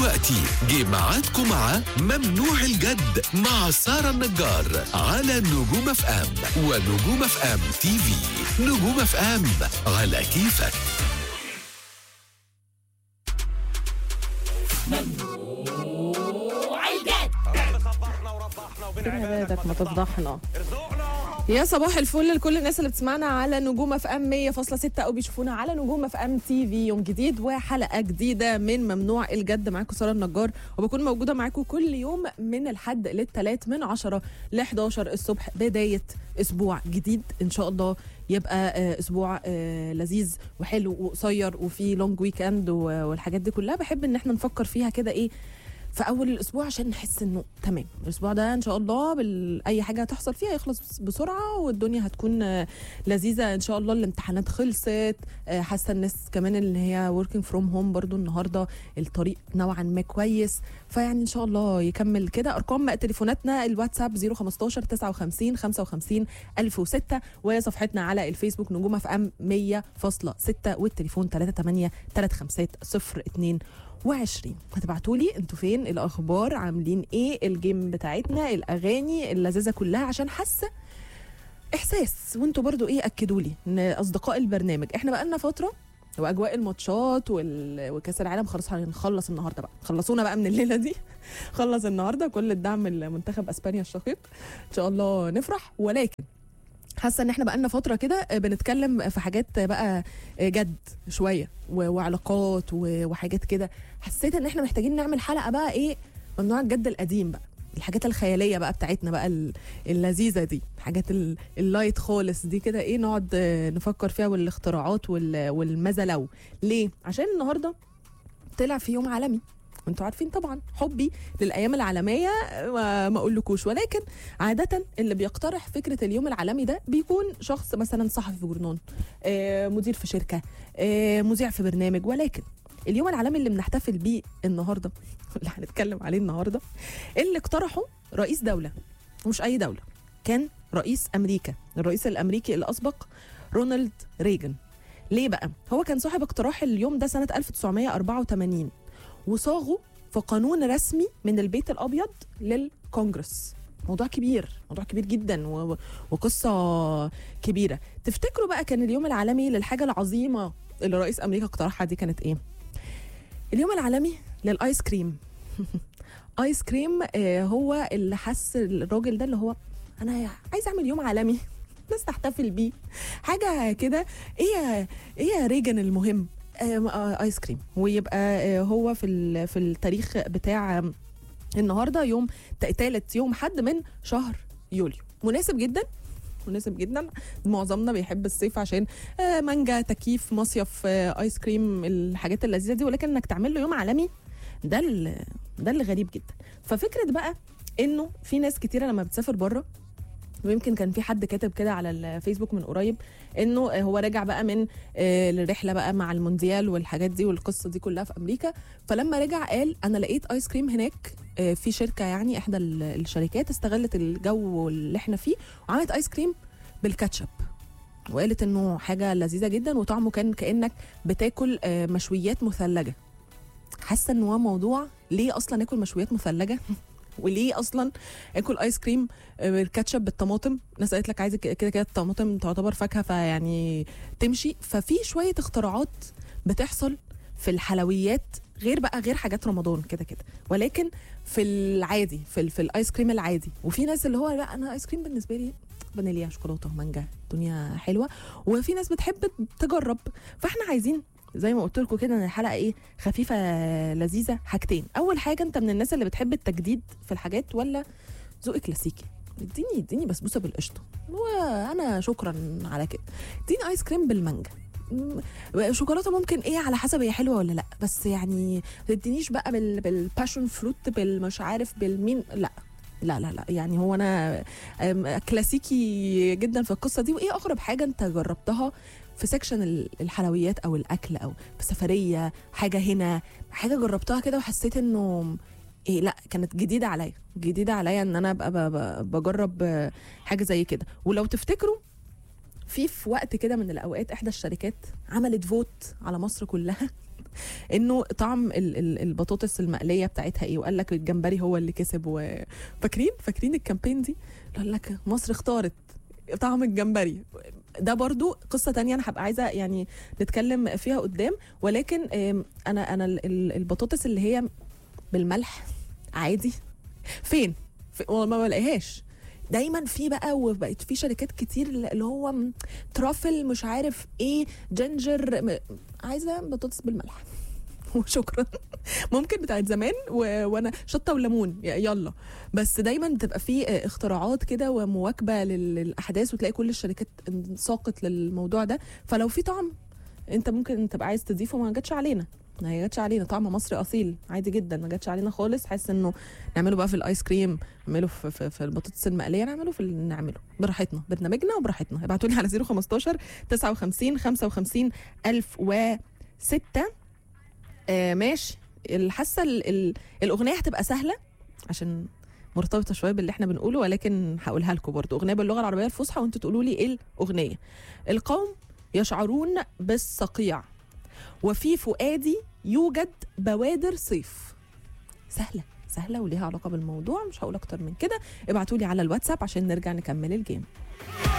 دلوقتي جه ميعادكم مع ممنوع الجد مع سارة النجار على نجوم اف ام ونجوم اف ام تي في نجوم اف ام على كيفك كده بيدك ما تفضحنا يا صباح الفل لكل الناس اللي بتسمعنا على نجوم اف ام 100.6 او بيشوفونا على نجوم اف ام تي في يوم جديد وحلقه جديده من ممنوع الجد معاكم ساره النجار وبكون موجوده معاكم كل يوم من الحد للثلاث من 10 ل 11 الصبح بدايه اسبوع جديد ان شاء الله يبقى آه، اسبوع آه، لذيذ وحلو وقصير وفيه لونج ويك اند والحاجات دي كلها بحب ان احنا نفكر فيها كده ايه في اول الاسبوع عشان نحس انه تمام الاسبوع ده ان شاء الله بال... اي حاجه هتحصل فيها يخلص بسرعه والدنيا هتكون آه، لذيذه ان شاء الله الامتحانات خلصت آه، حاسه الناس كمان اللي هي working from home برضو النهارده الطريق نوعا ما كويس فيعني ان شاء الله يكمل كده ارقام تليفوناتنا الواتساب 015 59 55 1006 وصفحتنا على الفيسبوك نجوم اف ام 100.6 والتليفون 38 350 02 و20 هتبعتوا لي انتوا فين الاخبار عاملين ايه الجيم بتاعتنا الاغاني اللذيذه كلها عشان حاسه احساس وانتوا برضو ايه اكدوا لي ان اصدقاء البرنامج احنا بقالنا فتره واجواء الماتشات وال... وكاس العالم خلاص هنخلص النهارده بقى خلصونا بقى من الليله دي خلص النهارده كل الدعم لمنتخب اسبانيا الشقيق ان شاء الله نفرح ولكن حاسه ان احنا بقالنا فتره كده بنتكلم في حاجات بقى جد شويه و- وعلاقات و- وحاجات كده حسيت ان احنا محتاجين نعمل حلقه بقى ايه ممنوع الجد القديم بقى الحاجات الخياليه بقى بتاعتنا بقى ال- اللذيذه دي الحاجات ال- اللايت خالص دي كده ايه نقعد آه، نفكر فيها والاختراعات وال- والماذا لو ليه عشان النهارده طلع في يوم عالمي وانتوا عارفين طبعا حبي للايام العالميه ما ما اقولكوش ولكن عاده اللي بيقترح فكره اليوم العالمي ده بيكون شخص مثلا صحفي في جورنال آه، مدير في شركه آه، مذيع في برنامج ولكن اليوم العالمي اللي بنحتفل بيه النهارده اللي هنتكلم عليه النهارده اللي اقترحه رئيس دوله مش اي دوله كان رئيس امريكا الرئيس الامريكي الاسبق رونالد ريجن ليه بقى هو كان صاحب اقتراح اليوم ده سنه 1984 وصاغه في قانون رسمي من البيت الابيض للكونجرس موضوع كبير موضوع كبير جدا و- و- وقصه كبيره تفتكروا بقى كان اليوم العالمي للحاجه العظيمه اللي رئيس امريكا اقترحها دي كانت ايه اليوم العالمي للايس كريم ايس كريم آه، هو اللي حس الراجل ده اللي هو انا عايز اعمل يوم عالمي الناس تحتفل بيه حاجه كده ايه يا- ايه يا ريجن المهم آه، آه، ايس كريم ويبقى آه، هو في ال- في التاريخ بتاع آم، النهارده يوم ثالث يوم حد من شهر يوليو مناسب جدا مناسب جدا معظمنا بيحب الصيف عشان آه، مانجا تكييف مصيف آه، ايس كريم الحاجات اللذيذه دي ولكن انك تعمل له يوم عالمي ده ال- ده اللي غريب جدا ففكره بقى انه في ناس كتيره لما بتسافر بره ويمكن كان في حد كاتب كده على الفيسبوك من قريب انه آه، هو راجع بقى من آه، الرحله بقى مع المونديال والحاجات دي والقصه دي كلها في امريكا فلما رجع قال انا لقيت ايس كريم هناك آه، في شركه يعني احدى ال- الشركات استغلت الجو اللي احنا فيه وعملت ايس كريم بالكاتشب وقالت انه حاجه لذيذه جدا وطعمه كان كانك بتاكل آه، مشويات مثلجه حاسه ان هو موضوع ليه اصلا اكل مشويات مثلجه وليه اصلا اكل ايس كريم آه، بالكاتشب بالطماطم ناس قالت لك عايزه كده كده الطماطم تعتبر فاكهه فيعني تمشي ففي شويه اختراعات بتحصل في الحلويات غير بقى غير حاجات رمضان كده كده ولكن في العادي في, ال- في الايس كريم العادي وفي ناس اللي هو لا انا ايس كريم بالنسبه لي فانيليا شوكولاته مانجا الدنيا حلوه وفي ناس بتحب تجرب فاحنا عايزين زي ما قلت لكم كده ان الحلقه ايه خفيفه لذيذه حاجتين اول حاجه انت من الناس اللي بتحب التجديد في الحاجات ولا ذوق كلاسيكي اديني اديني بسبوسه بالقشطه وانا شكرا على كده اديني ايس كريم بالمانجا م- شوكولاته ممكن ايه على حسب هي حلوه ولا لا بس يعني ما تدينيش بقى بال بالباشون فروت بالمش عارف بالمين لا لا لا لا يعني هو انا أم، كلاسيكي جدا في القصه دي وايه اغرب حاجه انت جربتها في سكشن ال- الحلويات او الاكل او في سفريه حاجه هنا حاجه جربتها كده وحسيت انه ايه لا كانت جديده عليا جديده عليا ان انا ابقى ب- ب- بجرب آه، حاجه زي كده ولو تفتكروا في في وقت كده من الاوقات احدى الشركات عملت فوت على مصر كلها انه طعم ال- ال- البطاطس المقليه بتاعتها ايه وقال لك الجمبري هو اللي كسب وفاكرين فاكرين الكامبين دي قال لك مصر اختارت طعم الجمبري ده برضو قصة تانية أنا هبقى عايزة يعني نتكلم فيها قدام ولكن آم، أنا أنا ال- ال- البطاطس اللي هي بالملح عادي فين؟ في والله ما بلاقيهاش دايما في بقى وبقت في شركات كتير اللي هو م- ترافل مش عارف ايه جنجر م- عايزه بطاطس بالملح وشكرا ممكن بتاعت زمان و... وانا شطه وليمون ي- يلا بس دايما بتبقى في آه، اختراعات كده ومواكبه لل- للاحداث وتلاقي كل الشركات انساقت للموضوع ده فلو في طعم انت ممكن تبقى عايز تضيفه ما جاتش علينا ما هي جاتش علينا طعم مصري اصيل عادي جدا ما جاتش علينا خالص حاسس انه نعمله بقى في الايس كريم نعمله في, في, في البطاطس المقليه نعمله في ال- نعمله براحتنا برنامجنا وبراحتنا ابعتوا لي على 015 59 55 1006 آه ماشي حاسه ال- ال- الاغنيه هتبقى سهله عشان مرتبطه شويه باللي احنا بنقوله ولكن هقولها لكم برضو اغنيه باللغه العربيه الفصحى وانتوا تقولوا لي ايه الاغنيه القوم يشعرون بالصقيع وفي فؤادي يوجد بوادر صيف سهله سهله وليها علاقه بالموضوع مش هقول اكتر من كده ابعتوا لي على الواتساب عشان نرجع نكمل الجيم